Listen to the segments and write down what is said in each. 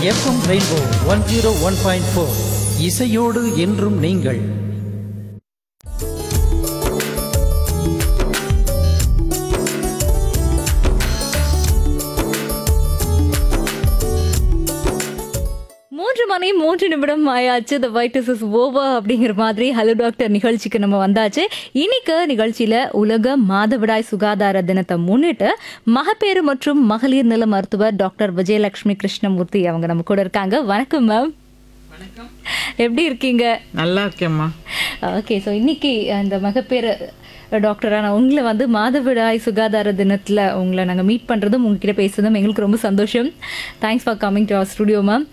FM rainbow one zero one point four இசையோடு என்றும் நீங்கள் மூன்று மணி மூன்று நிமிடம் ஆயாச்சு த வைட் இஸ் ஓவர் அப்படிங்கிற மாதிரி ஹலோ டாக்டர் நிகழ்ச்சிக்கு நம்ம வந்தாச்சு இன்னைக்கு நிகழ்ச்சியில உலக மாதவிடாய் சுகாதார தினத்தை முன்னிட்டு மகப்பேறு மற்றும் மகளிர் நல மருத்துவர் டாக்டர் விஜயலட்சுமி கிருஷ்ணமூர்த்தி அவங்க நம்ம கூட இருக்காங்க வணக்கம் மேம் எப்படி இருக்கீங்க நல்லா இருக்கேம்மா ஓகே ஸோ இன்னைக்கு அந்த மகப்பேறு டாக்டரான உங்களை வந்து மாதவிடாய் சுகாதார தினத்தில் உங்களை நாங்கள் மீட் பண்ணுறதும் உங்ககிட்ட பேசுறதும் எங்களுக்கு ரொம்ப சந்தோஷம் thanks for coming to our studio ma'am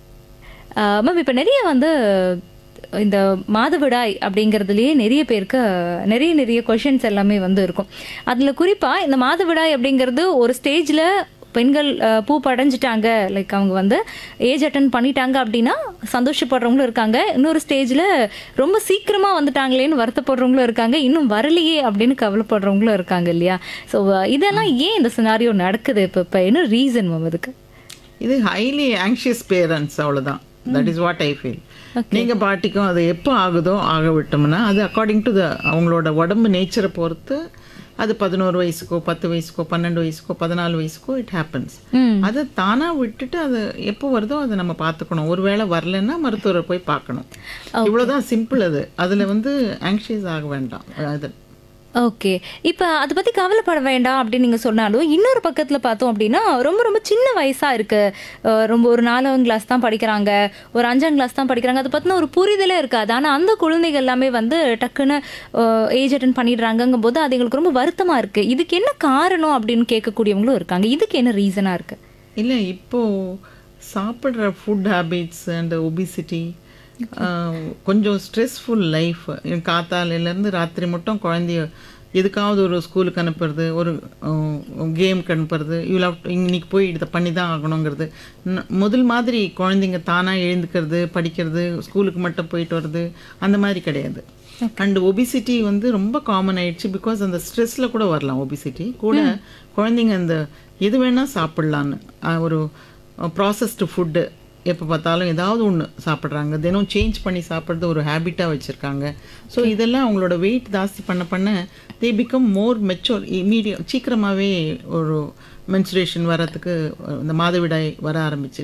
ma'am இப்போ நிறைய வந்து இந்த மாதவிடாய் அப்படிங்கிறதுலயே நிறைய பேருக்கு நிறைய நிறைய கொஷின்ஸ் எல்லாமே வந்து இருக்கும் அதில் குறிப்பாக இந்த மாதவிடாய் அப்படிங்கிறது ஒரு ஸ்டேஜில் பெண்கள் அஹ், பூ படைஞ்சிட்டாங்க லைக் அவங்க வந்து ஏஜ் அட்டன் பண்ணிட்டாங்க அப்படின்னா சந்தோஷப்படுறவங்களும் இருக்காங்க இன்னொரு ஸ்டேஜில் ரொம்ப சீக்கிரமாக வந்துட்டாங்களேன்னு வருத்தப்படுறவங்களும் இருக்காங்க இன்னும் வரலையே அப்படின்னு கவலைப்படுறவங்களும் இருக்காங்க இல்லையா ஸோ இதெல்லாம் ஏன் இந்த சினாரியோ நடக்குது இப்போ இப்போ என்ன ரீசன் மேம் அதுக்கு இது ஹைலி ஆங்ஷியஸ் பேரண்ட்ஸ் அவ்வளோதான் that is what I feel நீங்கள் பாட்டிக்கும் அது எப்போ ஆகுதோ ஆக விட்டோம்னா அது அக்கார்டிங் டு த அவங்களோட உடம்பு நேச்சரை பொறுத்து அது பதினோரு வயசுக்கோ பத்து வயசுக்கோ பன்னெண்டு வயசுக்கோ பதினாலு வயசுக்கோ இட் ஹேப்பன்ஸ் அதை தானாக விட்டுட்டு அது எப்போ வருதோ அதை நம்ம பார்த்துக்கணும் ஒருவேளை வரலைன்னா மருத்துவரை போய் பார்க்கணும் இவ்வளோதான் சிம்பிள் அது அதில் வந்து ஆங்ஷியஸ் ஆக வேண்டாம் அது ஓகே இப்போ அதை பற்றி கவலைப்பட வேண்டாம் அப்படின்னு நீங்கள் சொன்னாலும் இன்னொரு பக்கத்தில் பார்த்தோம் அப்படின்னா ரொம்ப ரொம்ப சின்ன வயசாக இருக்கு அஹ் ரொம்ப ஒரு நாலாம் கிளாஸ் தான் படிக்கிறாங்க ஒரு அஞ்சாம் கிளாஸ் தான் படிக்கிறாங்க அதை பற்றின ஒரு புரிதலே இருக்காது ஆனால் அந்த குழந்தைகள் எல்லாமே வந்து டக்குன்னு ஏஜ் அட்டன் பண்ணிடுறாங்கங்கும் போது அது எங்களுக்கு ரொம்ப வருத்தமாக இருக்குது இதுக்கு என்ன காரணம் அப்படின்னு கேட்கக்கூடியவங்களும் இருக்காங்க இதுக்கு என்ன ரீசனாக இருக்குது இல்லை இப்போ சாப்பிட்ற ஃபுட் ஹேபிட்ஸ் அண்ட் ஒபிசிட்டி கொஞ்சம் ஸ்ட்ரெஸ்ஃபுல் லைஃப் காத்தாலையிலேருந்து ராத்திரி மட்டும் குழந்தைய எதுக்காவது ஒரு ஸ்கூலுக்கு அனுப்புறது ஒரு கேமுக்கு அனுப்புறது இவ்வளோ இன்னைக்கு போய் இதை பண்ணி தான் ஆகணுங்கிறது ந- முதல் மாதிரி குழந்தைங்க தானாக எழுந்துக்கிறது படிக்கிறது ஸ்கூலுக்கு மட்டும் போயிட்டு வர்றது அந்த மாதிரி கிடையாது அண்ட் ஒபிசிட்டி வந்து ரொம்ப காமன் ஆயிடுச்சு பிகாஸ் அந்த ஸ்ட்ரெஸ்ஸில் கூட வரலாம் ஒபிசிட்டி கூட குழந்தைங்க அந்த எது வேணால் சாப்பிட்லான்னு அஹ் ஒரு ப்ராசஸ்டு ஃபுட்டு எப்போ பார்த்தாலும் ஏதாவது ஒன்று சாப்பிட்றாங்க தினம் சேஞ்ச் பண்ணி சாப்பிட்றது ஒரு ஹேபிட்டாக வச்சுருக்காங்க ஸோ இதெல்லாம் அவங்களோட வெயிட் ஜாஸ்தி பண்ண பண்ண தே பிகம் மோர் மெச்சோர் இமீடியம் சீக்கிரமாகவே ஒரு மென்சுரேஷன் வரத்துக்கு இந்த மாதவிடாய் வர ஆரம்பிச்சு